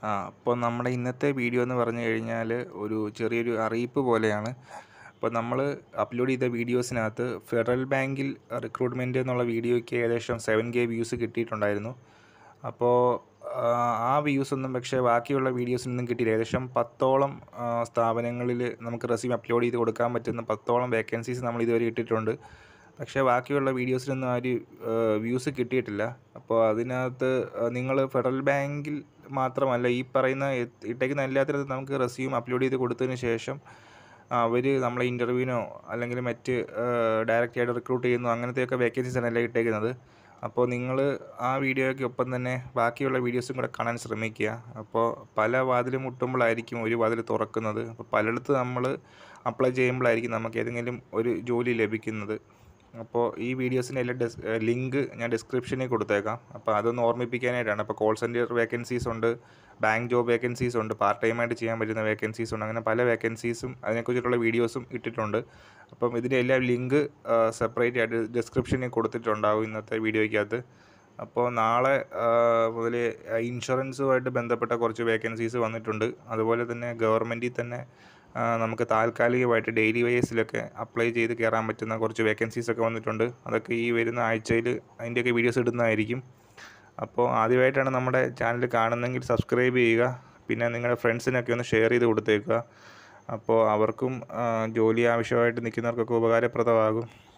ആ അപ്പോൾ നമ്മുടെ ഇന്നത്തെ വീഡിയോ എന്ന് പറഞ്ഞു കഴിഞ്ഞാൽ ഒരു ചെറിയൊരു അറിയിപ്പ് പോലെയാണ് അപ്പോൾ നമ്മൾ അപ്ലോഡ് ചെയ്ത വീഡിയോസിനകത്ത് ഫെഡറൽ ബാങ്കിൽ റിക്രൂട്ട്മെൻറ്റ് എന്നുള്ള വീഡിയോയ്ക്ക് ഏകദേശം സെവൻ കെ വ്യൂസ് കിട്ടിയിട്ടുണ്ടായിരുന്നു അപ്പോൾ ആ, ആ വ്യൂസ് ഒന്നും പക്ഷേ ബാക്കിയുള്ള വീഡിയോസിനൊന്നും കിട്ടിയില്ല ഏകദേശം പത്തോളം ആ, സ്ഥാപനങ്ങളിൽ നമുക്ക് റെസ്യൂം അപ്ലോഡ് ചെയ്ത് കൊടുക്കാൻ പറ്റുന്ന പത്തോളം വേക്കൻസീസ് നമ്മൾ ഇതുവരെ ഇട്ടിട്ടുണ്ട് പക്ഷേ ബാക്കിയുള്ള വീഡിയോസിനൊന്നും ആ ഒരു വ്യൂസ് കിട്ടിയിട്ടില്ല അപ്പോൾ അതിനകത്ത് നിങ്ങൾ ഫെഡറൽ ബാങ്കിൽ മാത്രമല്ല ഈ പറയുന്ന എ- ഇട്ടേക്കുന്ന എല്ലാത്തിനും നമുക്ക് റെസ്യൂം അപ്ലോഡ് ചെയ്ത് കൊടുത്തതിന് ശേഷം അവർ നമ്മളെ ഇൻ്റർവ്യൂവിനോ അല്ലെങ്കിൽ മറ്റ് ഡയറക്റ്റ് ആയിട്ട് റിക്രൂട്ട് ചെയ്യുന്നു അങ്ങനത്തെയൊക്കെ വേക്കൻസീസ് ആണ് എല്ലാം ഇട്ടേക്കുന്നത് അപ്പോൾ നിങ്ങൾ ആ വീഡിയോയ്ക്ക് ഒപ്പം തന്നെ ബാക്കിയുള്ള വീഡിയോസും കൂടെ കാണാൻ ശ്രമിക്കുക അപ്പോൾ പല വാതിലും മുട്ടുമ്പോഴായിരിക്കും ഒരു വാതിൽ തുറക്കുന്നത് അപ്പോൾ പലയിടത്ത് നമ്മൾ അപ്ലൈ ചെയ്യുമ്പോഴായിരിക്കും നമുക്ക് ഏതെങ്കിലും ഒരു ജോലി ലഭിക്കുന്നത് അപ്പോൾ ഈ വീഡിയോസിൻ്റെ എല്ലാം ഡെസ് ലിങ്ക് ഞാൻ ഡിസ്ക്രിപ്ഷനിൽ കൊടുത്തേക്കാം അപ്പോൾ അതൊന്ന് ഓർമ്മിപ്പിക്കാനായിട്ടാണ് അപ്പോൾ കോൾ സെൻറ്റർ വേക്കൻസീസ് ഉണ്ട് ബാങ്ക് ജോബ് വേക്കൻസീസ് ഉണ്ട് പാർട്ട് ടൈമായിട്ട് ചെയ്യാൻ പറ്റുന്ന വേക്കൻസീസ് ഉണ്ട് അങ്ങനെ പല വേക്കൻസീസും അതിനെക്കുറിച്ചിട്ടുള്ള വീഡിയോസും ഇട്ടിട്ടുണ്ട് അപ്പം ഇതിൻ്റെ എല്ലാ ലിങ്ക് സെപ്പറേറ്റ് ആയിട്ട് ഡിസ്ക്രിപ്ഷനിൽ കൊടുത്തിട്ടുണ്ടാവും ഇന്നത്തെ വീഡിയോയ്ക്കകത്ത് അപ്പോൾ നാളെ മുതൽ ഇൻഷുറൻസുമായിട്ട് ബന്ധപ്പെട്ട കുറച്ച് വേക്കൻസീസ് വന്നിട്ടുണ്ട് അതുപോലെ തന്നെ ഗവൺമെൻറ്റിൽ തന്നെ ആ, നമുക്ക് താൽക്കാലികമായിട്ട് ഡെയിലി വേസിലൊക്കെ അപ്ലൈ ചെയ്ത് കയറാൻ പറ്റുന്ന കുറച്ച് വേക്കൻസീസ് ഒക്കെ വന്നിട്ടുണ്ട് അതൊക്കെ ഈ വരുന്ന ആഴ്ചയിൽ അതിൻ്റെയൊക്കെ വീഡിയോസ് ഇടുന്നതായിരിക്കും അപ്പോൾ ആദ്യമായിട്ടാണ് നമ്മുടെ ചാനൽ കാണുന്നതെങ്കിൽ സബ്സ്ക്രൈബ് ചെയ്യുക പിന്നെ നിങ്ങളുടെ ഫ്രണ്ട്സിനൊക്കെ ഒന്ന് ഷെയർ ചെയ്ത് കൊടുത്തേക്കുക അപ്പോൾ അവർക്കും ആ, ജോലി ആവശ്യമായിട്ട് നിൽക്കുന്നവർക്കൊക്കെ ഉപകാരപ്രദമാകും